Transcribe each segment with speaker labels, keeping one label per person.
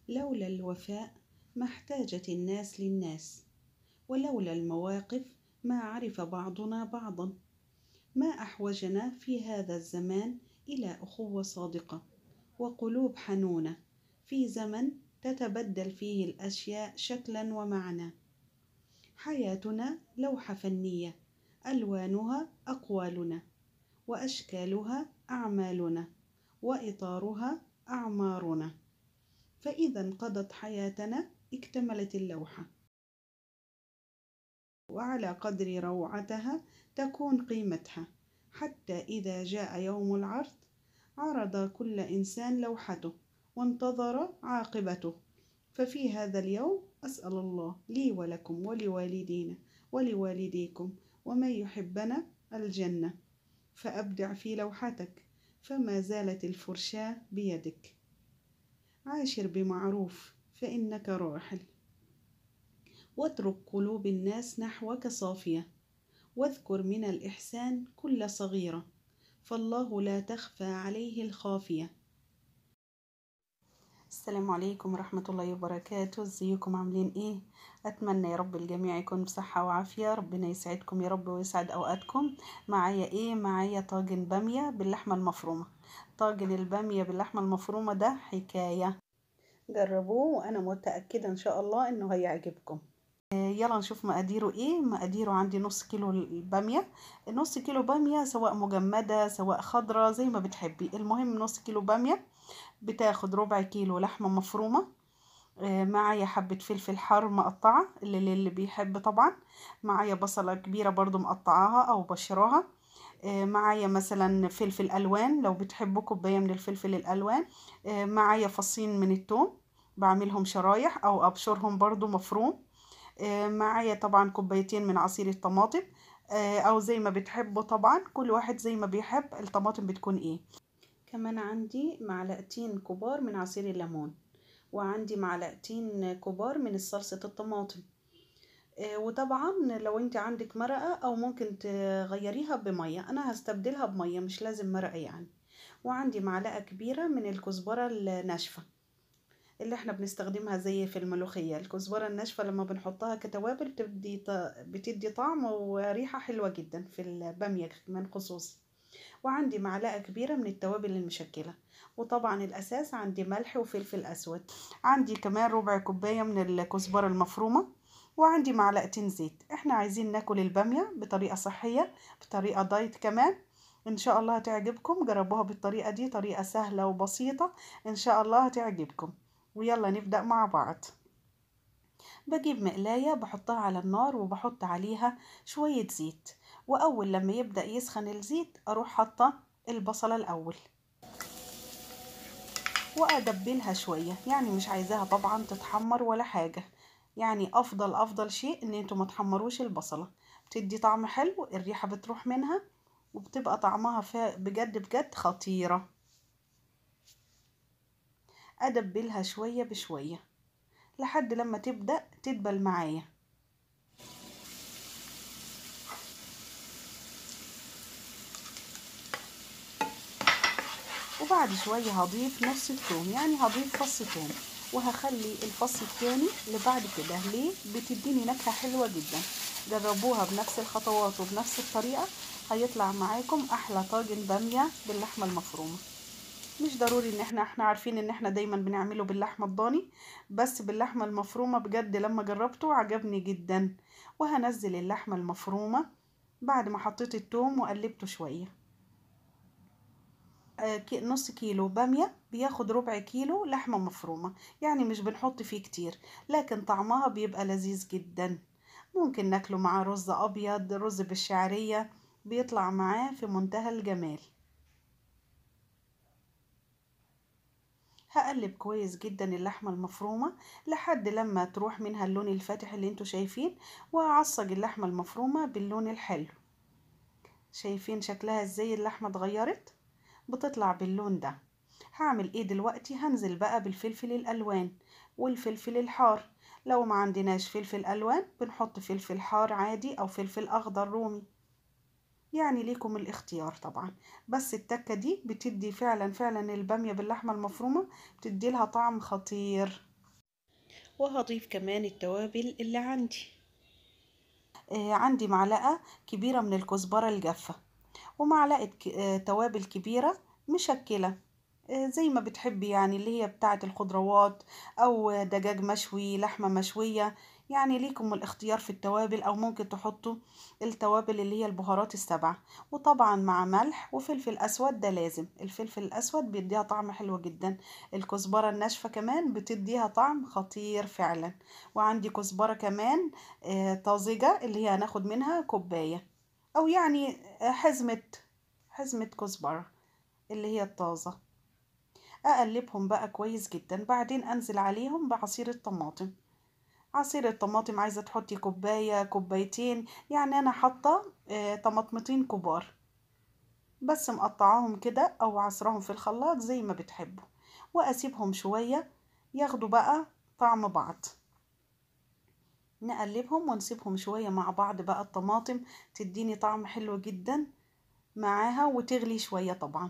Speaker 1: لولا الوفاء ما احتاجت الناس للناس ولولا المواقف ما عرف بعضنا بعضا ما احوجنا في هذا الزمان الى اخوه صادقه وقلوب حنونه في زمن تتبدل فيه الاشياء شكلا ومعنى حياتنا لوحه فنيه الوانها اقوالنا واشكالها اعمالنا واطارها اعمارنا فاذا انقضت حياتنا اكتملت اللوحه وعلى قدر روعتها تكون قيمتها حتى اذا جاء يوم العرض عرض كل انسان لوحته وانتظر عاقبته ففي هذا اليوم اسال الله لي ولكم ولوالدينا ولوالديكم ومن يحبنا الجنه فابدع في لوحتك فما زالت الفرشاه بيدك عاشر بمعروف فانك راحل واترك قلوب الناس نحوك صافيه واذكر من الاحسان كل صغيره فالله لا تخفى عليه الخافيه السلام عليكم ورحمة الله وبركاته ازيكم عاملين ايه اتمنى يا رب الجميع يكون بصحة وعافية ربنا يسعدكم يا رب ويسعد اوقاتكم معايا ايه معايا طاجن بامية باللحمة المفرومة طاجن البامية باللحمة المفرومة ده حكاية جربوه وانا متأكدة ان شاء الله انه هيعجبكم يلا نشوف مقاديره ايه مقاديره عندي نص كيلو البامية نص كيلو بامية سواء مجمدة سواء خضرة زي ما بتحبي المهم نص كيلو بامية بتاخد ربع كيلو لحمة مفرومة معايا حبة فلفل حار مقطعة اللي اللي بيحب طبعا معايا بصلة كبيرة برضو مقطعاها او بشراها معايا مثلا فلفل الوان لو بتحبوا كوباية من الفلفل الالوان معايا فصين من التوم بعملهم شرايح او ابشرهم برضو مفروم معايا طبعا كوبايتين من عصير الطماطم او زي ما بتحبوا طبعا كل واحد زي ما بيحب الطماطم بتكون ايه كمان عندي معلقتين كبار من عصير الليمون وعندي معلقتين كبار من صلصة الطماطم وطبعا لو انت عندك مرقة او ممكن تغيريها بمية انا هستبدلها بمية مش لازم مرقة يعني وعندي معلقة كبيرة من الكزبرة الناشفة اللي احنا بنستخدمها زي في الملوخية الكزبرة الناشفة لما بنحطها كتوابل بتدي بتدي طعم وريحة حلوة جدا في البامية كمان خصوصي وعندي معلقة كبيرة من التوابل المشكلة وطبعا الأساس عندي ملح وفلفل أسود عندي كمان ربع كوباية من الكزبرة المفرومة وعندي معلقتين زيت احنا عايزين ناكل البامية بطريقة صحية بطريقة دايت كمان ان شاء الله هتعجبكم جربوها بالطريقة دي طريقة سهلة وبسيطة ان شاء الله هتعجبكم ويلا نبدأ مع بعض بجيب مقلاية بحطها على النار وبحط عليها شوية زيت وأول لما يبدأ يسخن الزيت أروح حاطة البصلة الأول وأدبلها شوية يعني مش عايزاها طبعا تتحمر ولا حاجة يعني أفضل أفضل شيء إن انتوا ما تحمروش البصلة بتدي طعم حلو الريحة بتروح منها وبتبقى طعمها بجد بجد خطيرة أدبلها شوية بشوية لحد لما تبدأ تدبل معايا وبعد شوية هضيف نص الثوم يعني هضيف فص ثوم وهخلي الفص التاني لبعد كده ليه بتديني نكهة حلوة جدا جربوها بنفس الخطوات وبنفس الطريقة هيطلع معاكم احلى طاجن بامية باللحمة المفرومة مش ضروري ان احنا احنا عارفين ان احنا دايما بنعمله باللحمة الضاني بس باللحمة المفرومة بجد لما جربته عجبني جدا وهنزل اللحمة المفرومة بعد ما حطيت التوم وقلبته شوية آه نص كيلو بامية بياخد ربع كيلو لحمة مفرومة يعني مش بنحط فيه كتير لكن طعمها بيبقى لذيذ جدا ممكن ناكله معاه رز ابيض رز بالشعرية بيطلع معاه في منتهى الجمال هقلب كويس جدا اللحمة المفرومة لحد لما تروح منها اللون الفاتح اللي انتوا شايفين وهعصج اللحمة المفرومة باللون الحلو شايفين شكلها ازاي اللحمة اتغيرت بتطلع باللون ده هعمل ايه دلوقتي هنزل بقى بالفلفل الالوان والفلفل الحار لو ما عندناش فلفل الوان بنحط فلفل حار عادي او فلفل اخضر رومي يعني ليكم الاختيار طبعا بس التكة دي بتدي فعلا فعلا البامية باللحمة المفرومة بتدي لها طعم خطير وهضيف كمان التوابل اللي عندي آه عندي معلقة كبيرة من الكزبرة الجافة ومعلقة ك- آه توابل كبيرة مشكلة آه زي ما بتحبي يعني اللي هي بتاعة الخضروات أو دجاج مشوي لحمة مشوية يعني ليكم الاختيار في التوابل أو ممكن تحطوا التوابل اللي هي البهارات السبعة وطبعا مع ملح وفلفل أسود ده لازم الفلفل الأسود بيديها طعم حلو جدا الكزبرة الناشفة كمان بتديها طعم خطير فعلا وعندي كزبرة كمان آه، طازجة اللي هي هناخد منها كوباية أو يعني آه، حزمة حزمة كزبرة اللي هي الطازة أقلبهم بقى كويس جدا بعدين أنزل عليهم بعصير الطماطم عصير الطماطم عايزة تحطي كوباية كوبايتين يعني أنا حاطة آه، طماطمتين كبار بس مقطعاهم كده أو عصرهم في الخلاط زي ما بتحبوا وأسيبهم شوية ياخدوا بقى طعم بعض نقلبهم ونسيبهم شوية مع بعض بقى الطماطم تديني طعم حلو جدا معاها وتغلي شوية طبعا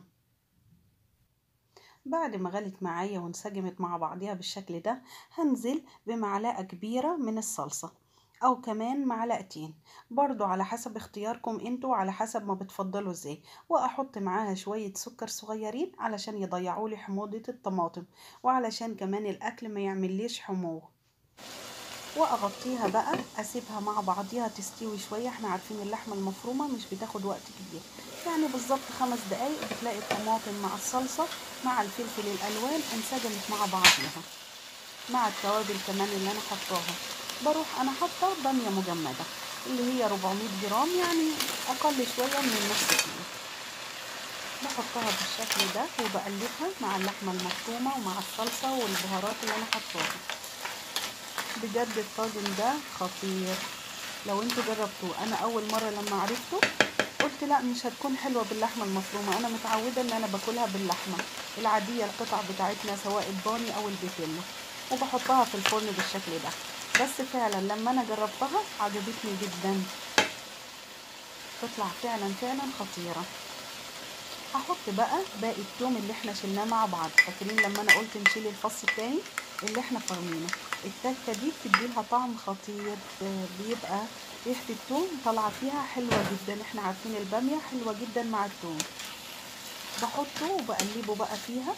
Speaker 1: بعد ما غلت معايا وانسجمت مع بعضيها بالشكل ده هنزل بمعلقة كبيرة من الصلصة او كمان معلقتين برضو على حسب اختياركم انتوا على حسب ما بتفضلوا ازاي واحط معاها شوية سكر صغيرين علشان يضيعوا لي حموضة الطماطم وعلشان كمان الاكل ما يعمليش حموضة واغطيها بقى اسيبها مع بعضيها تستوي شويه احنا عارفين اللحمه المفرومه مش بتاخد وقت كبير يعني بالظبط خمس دقايق بتلاقي الطماطم مع الصلصه مع الفلفل الالوان انسجمت مع بعضيها مع التوابل كمان اللي انا حطاها بروح انا حاطه باميه مجمده اللي هي 400 جرام يعني اقل شويه من النص كيلو بحطها بالشكل ده وبقلبها مع اللحمه المفرومه ومع الصلصه والبهارات اللي انا حطاها بجد الطاجن ده خطير لو انتوا جربتوه انا اول مره لما عرفته قلت لا مش هتكون حلوه باللحمه المفرومه انا متعوده ان انا باكلها باللحمه العاديه القطع بتاعتنا سواء الضاني او البيتيلو وبحطها في الفرن بالشكل ده بس فعلا لما انا جربتها عجبتني جدا تطلع فعلا فعلا خطيره هحط بقى باقي التوم اللي احنا شلناه مع بعض فاكرين لما انا قلت نشيل الفص التاني اللي احنا فرمينه التكه دي بتديلها طعم خطير آه، بيبقى ريحه التوم طالعه فيها حلوه جدا احنا عارفين الباميه حلوه جدا مع التوم بحطه وبقلبه بقى فيها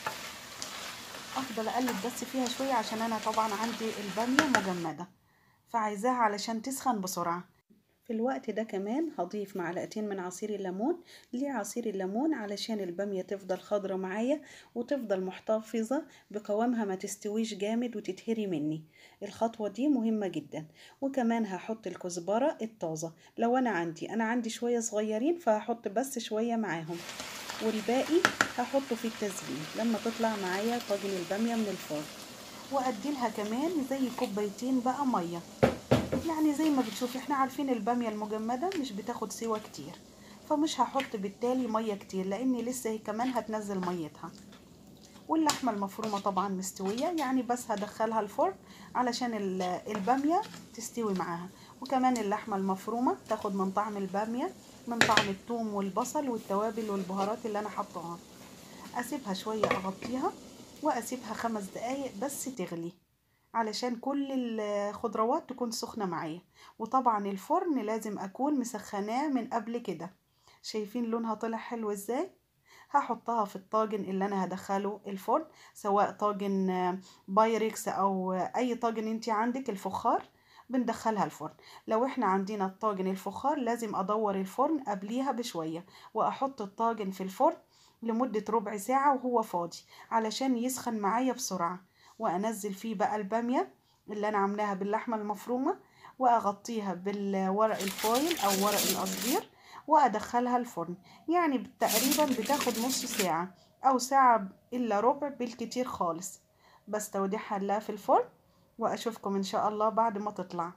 Speaker 1: افضل اقلب بس فيها شويه عشان انا طبعا عندي الباميه مجمده فعايزاها علشان تسخن بسرعه في الوقت ده كمان هضيف معلقتين من عصير الليمون ليه عصير الليمون علشان البامية تفضل خضرة معايا وتفضل محتفظة بقوامها ما تستويش جامد وتتهري مني الخطوة دي مهمة جدا وكمان هحط الكزبرة الطازة لو أنا عندي أنا عندي شوية صغيرين فهحط بس شوية معاهم والباقي هحطه في التزيين لما تطلع معايا طاجن البامية من الفرن وأديلها كمان زي كوبايتين بقى مية يعني زي ما بتشوفي احنا عارفين البامية المجمدة مش بتاخد سوا كتير فمش هحط بالتالي مية كتير لاني لسه هي كمان هتنزل ميتها واللحمة المفرومة طبعا مستوية يعني بس هدخلها الفرن علشان ال- البامية تستوي معاها وكمان اللحمة المفرومة تاخد من طعم البامية من طعم الثوم والبصل والتوابل والبهارات اللي انا حطاها اسيبها شوية اغطيها واسيبها خمس دقايق بس تغلي علشان كل الخضروات تكون سخنة معايا وطبعا الفرن لازم اكون مسخناه من قبل كده شايفين لونها طلع حلو ازاي هحطها في الطاجن اللي انا هدخله الفرن سواء طاجن آه، بايركس او آه، اي طاجن انت عندك الفخار بندخلها الفرن لو احنا عندنا الطاجن الفخار لازم ادور الفرن قبليها بشوية واحط الطاجن في الفرن لمدة ربع ساعة وهو فاضي علشان يسخن معايا بسرعة وانزل فيه بقى البامية اللي انا عاملاها باللحمة المفرومة واغطيها بالورق الفويل او ورق القصدير وادخلها الفرن يعني تقريبا بتاخد نص ساعة او ساعة الا ربع بالكتير خالص بس توديعها لها في الفرن واشوفكم ان شاء الله بعد ما تطلع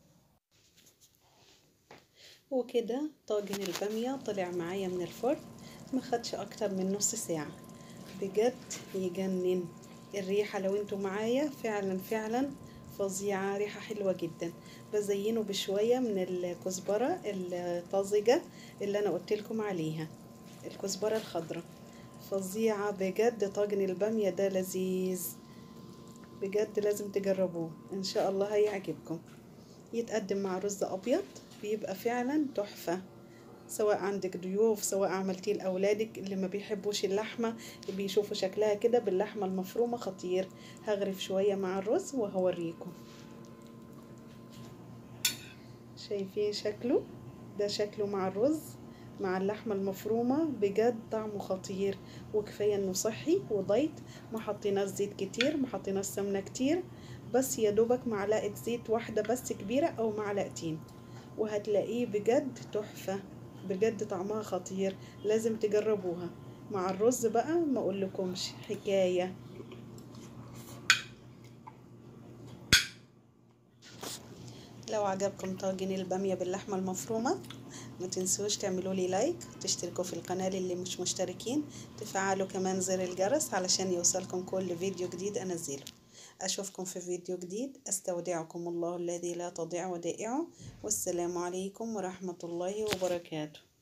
Speaker 1: وكده طاجن البامية طلع معايا من الفرن ما خدش اكتر من نص ساعة بجد يجنن الريحة لو انتوا معايا فعلا فعلا فظيعة ريحة حلوة جدا بزينه بشوية من الكزبرة الطازجة اللي انا قلت لكم عليها الكزبرة الخضراء فظيعة بجد طاجن البامية ده لذيذ بجد لازم تجربوه ان شاء الله هيعجبكم يتقدم مع رز ابيض بيبقى فعلا تحفة سواء عندك ضيوف سواء عملتيه لاولادك اللي ما بيحبوش اللحمة اللي بيشوفوا شكلها كده باللحمة المفرومة خطير هغرف شوية مع الرز وهوريكم شايفين شكله ده شكله مع الرز مع اللحمة المفرومة بجد طعمه خطير وكفاية انه صحي ودايت ما حطيناش زيت كتير ما حطيناش سمنة كتير بس يا دوبك معلقة زيت واحدة بس كبيرة او معلقتين وهتلاقيه بجد تحفة بجد طعمها خطير لازم تجربوها مع الرز بقى ما اقولكمش حكاية لو عجبكم طاجن البامية باللحمة المفرومة ما تنسوش تعملوا لي لايك تشتركوا في القناة اللي مش مشتركين تفعلوا كمان زر الجرس علشان يوصلكم كل فيديو جديد انزله اشوفكم في فيديو جديد استودعكم الله الذي لا تضيع ودائعه والسلام عليكم ورحمة الله وبركاته